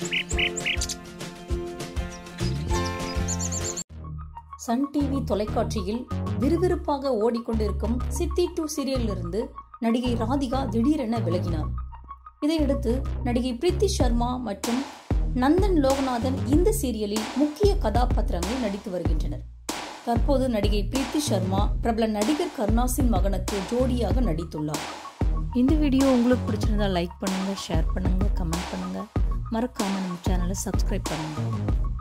Sun TV தொலைக்காட்சியில் விறுவிறுப்பாக ஓடிக்கொண்டிருக்கும் சித்தி டூ சீரியலிலிருந்து நடிகை ராதிகா திடீரென விலகினார் இதையடுத்து நடிகை பிரீத்தி சர்மா மற்றும் நந்தன் லோகநாதன் இந்த சீரியலில் முக்கிய கதாபாத்திரங்களில் நடித்து வருகின்றனர் தற்போது நடிகை பிரீத்தி சர்மா பிரபல நடிகர் கருணாசின் மகனுக்கு ஜோடியாக நடித்துள்ளார் இந்த வீடியோ உங்களுக்கு பிடிச்சிருந்தா லைக் பண்ணுங்க ஷேர் பண்ணுங்க கமெண்ட் பண்ணுங்க மறக்காம நம்ம சேனலை சப்ஸ்கிரைப் பண்ணுங்க